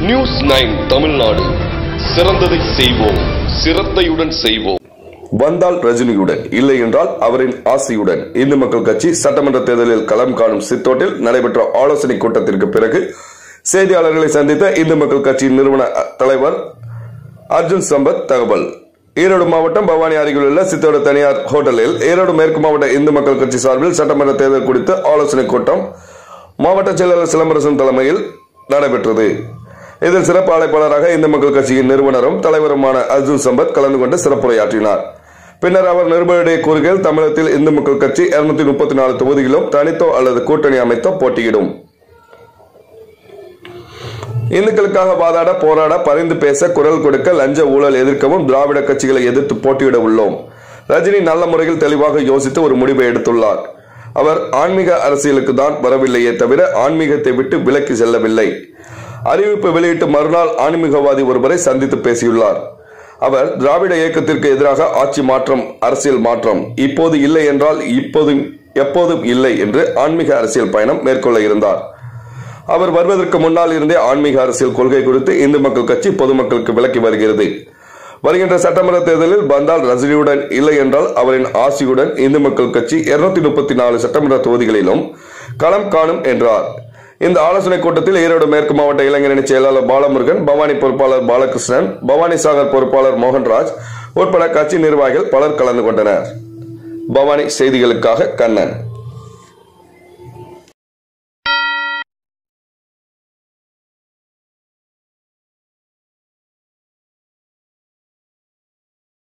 news nine Tamil Nadu சிறந்ததை செய்வோம் சிரத்தையுடன் செய்வோம் வந்தால் ரஜினியுடன் இல்லை என்றால் அவரின் ஆசையுடன் இந்து மக்கள் கட்சி சட்டமன்ற தேர்தலில் களம் காணும் சித்தோட்டில் நடைபெற்ற ஆலோசனை கூட்டத்திற்கு பிறகு செய்தியாளர்களை சந்தித்த இந்து மக்கள் கட்சியின் நிறுவன அ, தலைவர் அர்ஜுன் சம்பத் தகவல் ஈரோடு மாவட்டம் பவானி அருகில் உள்ள சித்தோடு தனியார் ஹோட்டலில் ஈரோடு மேற்கு மாவட்ட இந்து மக்கள் கட்சி சார்பில் சட்டமன்ற தேர்தல் குறித்த ஆலோசனை கூட்டம் மாவட்ட செயலாளர் சிலம்பரசன் தலைமையில் நடைபெற்றது இதில் சிறப்பு அழைப்பாளராக இந்து மக்கள் கட்சியின் நிறுவனரும் தலைவருமான அர்ஜுன் சம்பத் கலந்து கொண்டு சிறப்புரையாற்றினார் பின்னர் அவர் நிருபரிடையே கூறுகையில் தமிழகத்தில் இந்து மக்கள் கட்சி இருநூத்தி முப்பத்தி நாலு தொகுதிகளிலும் தனித்தோ அல்லது கூட்டணி அமைத்தோ போட்டியிடும் இந்துக்களுக்காக வாதாட போராட பரிந்து பேச குரல் கொடுக்க லஞ்ச ஊழல் எதிர்க்கவும் திராவிட கட்சிகளை எதிர்த்து போட்டியிட உள்ளோம் ரஜினி நல்ல முறையில் தெளிவாக யோசித்து ஒரு முடிவை எடுத்துள்ளார் அவர் ஆன்மீக அரசியலுக்கு தான் வரவில்லையே தவிர ஆன்மீகத்தை விட்டு விலக்கி செல்லவில்லை அறிவிப்பு வெளியிட்டு மறுநாள் ஆன்மீகவாதி ஒருவரை சந்தித்து பேசியுள்ளார் அவர் திராவிட இயக்கத்திற்கு எதிராக ஆட்சி மாற்றம் அரசியல் மாற்றம் இப்போது இல்லை என்றால் இப்போதும் எப்போதும் இல்லை என்று ஆன்மீக அரசியல் பயணம் மேற்கொள்ள இருந்தார் அவர் வருவதற்கு முன்னால் இருந்தே ஆன்மீக அரசியல் கொள்கை குறித்து இந்து மக்கள் கட்சி பொதுமக்களுக்கு விளக்கி வருகிறது வருகின்ற சட்டமன்ற தேர்தலில் வந்தால் ரஜினியுடன் இல்லை என்றால் அவரின் ஆசியுடன் இந்து மக்கள் கட்சி இருநூத்தி முப்பத்தி நாலு சட்டமன்ற தொகுதிகளிலும் களம் காணும் என்றார் இந்த ஆலோசனை கூட்டத்தில் ஈரோடு மேற்கு மாவட்ட இளைஞரணி செயலாளர் பாலமுருகன் பவானி பொறுப்பாளர் பாலகிருஷ்ணன் பவானி சாகர் பொறுப்பாளர் மோகன்ராஜ் உட்பட கட்சி நிர்வாகிகள் பலர் கலந்து கொண்டனர் பவானி செய்திகளுக்காக கண்ணன்